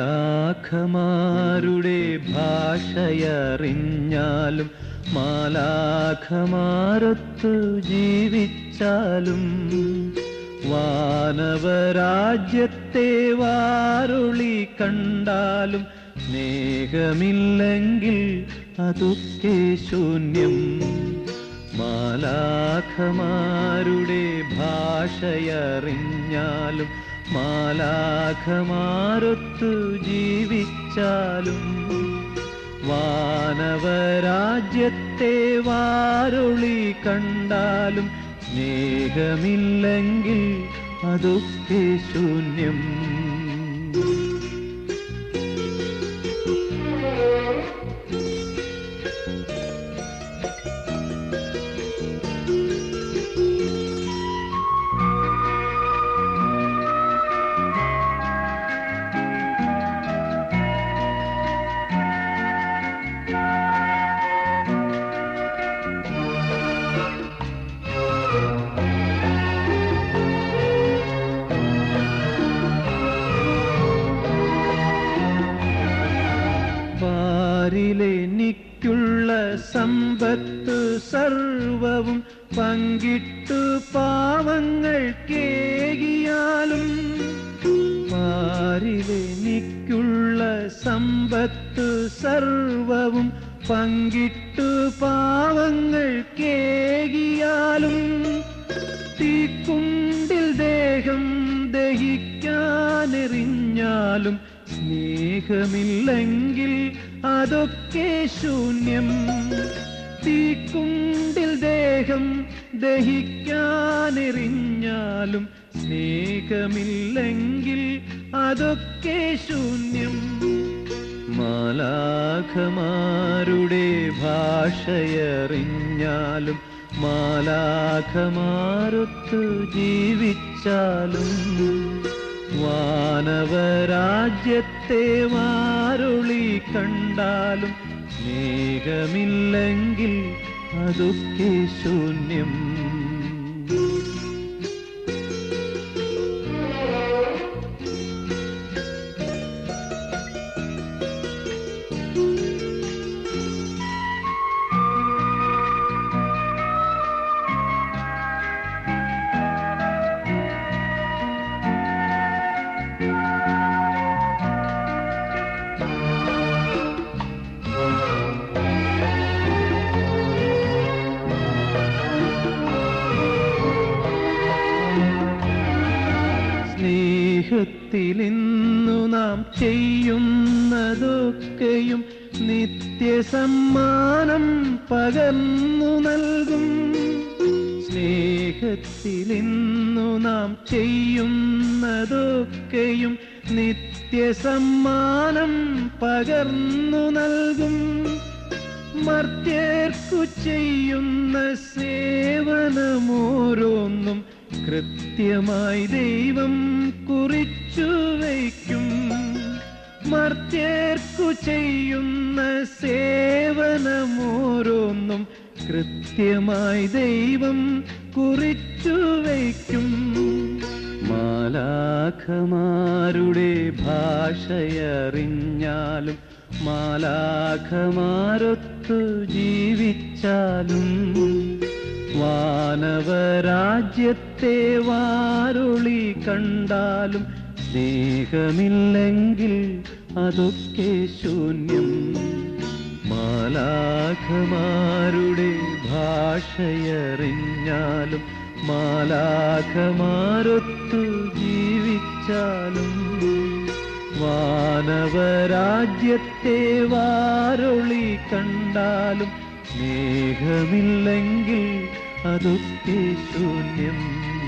മാലാഖമാരുടെ ഭാഷയറിഞ്ഞാലും മാലാഖമാരൊത്തു ജീവിച്ചാലും വാനവരാജ്യത്തെ വാരുളി കണ്ടാലും സ്നേഹമില്ലെങ്കിൽ അതൊക്കെ ശൂന്യം മാലാഖമാരുടെ ഭാഷയറിഞ്ഞാലും മാലാഖമാരൊത്തു ജീവിച്ചാലും വാനവരാജ്യത്തെ വാരുളി കണ്ടാലും സ്നേഹമില്ലെങ്കിൽ അതൊക്കെ ശൂന്യം പാരിലെനിക്കുള്ള സമ്പത്ത് സർവവും പങ്കിട്ടു പാവങ്ങൾ കേകിയാലും പാരിലെനിക്കുള്ള സമ്പത്ത് സർവവും പങ്കിട്ടു പാവങ്ങൾ കേകിയാലും തീക്കുണ്ടിൽ ദേഹം ദഹിക്കാനെറിഞ്ഞാലും സ്നേഹമില്ലെങ്കിൽ അതൊക്കെ ശൂന്യം തീക്കുണ്ടിൽ ദേഹം ദഹിക്കാനെറിഞ്ഞാലും സ്നേഹമില്ലെങ്കിൽ അതൊക്കെ ശൂന്യം മാലാഖമാരുടെ ഭാഷയറിഞ്ഞാലും മാലാഖമാരൊത്തു ജീവിച്ചാലും വാനവരാജ്യത്തെ വാരുളി കണ്ടാലും സ്നേഹമില്ലെങ്കിൽ അതൊക്കെ ശൂന്യം സ്നേഹത്തിലിന്നു നാം ചെയ്യുന്നതൊക്കെയും നിത്യസമ്മാനം പകർന്നു നൽകും സ്നേഹത്തിലിന്നു നാം ചെയ്യുന്നതൊക്കെയും നിത്യസമ്മാനം പകർന്നു നൽകും മർത്യർക്കു ചെയ്യുന്ന സേവനമോരോന്നും കൃത്യമായി ദൈവം കുറിച്ചു വയ്ക്കും മർത്യർക്കു ചെയ്യുന്ന സേവനമോരോന്നും കൃത്യമായി ദൈവം കുറിച്ചു വയ്ക്കും മാലാഖമാരുടെ ഭാഷയറിഞ്ഞാലും മാലാഖമാരൊത്തു ജീവിച്ചാലും വാനവരാജ്യത്തെ വാരുളി കണ്ടാലും സ്നേഹമില്ലെങ്കിൽ അതൊക്കെ ശൂന്യം മാലാഖമാരുടെ ഭാഷയറിഞ്ഞാലും മാലാഖമാരൊത്തു ജീവിച്ചാലും വാനവരാജ്യത്തെ വാരൊളി കണ്ടാലും സ്നേഹമില്ലെങ്കിൽ അതൊക്കെ ശൂന്യം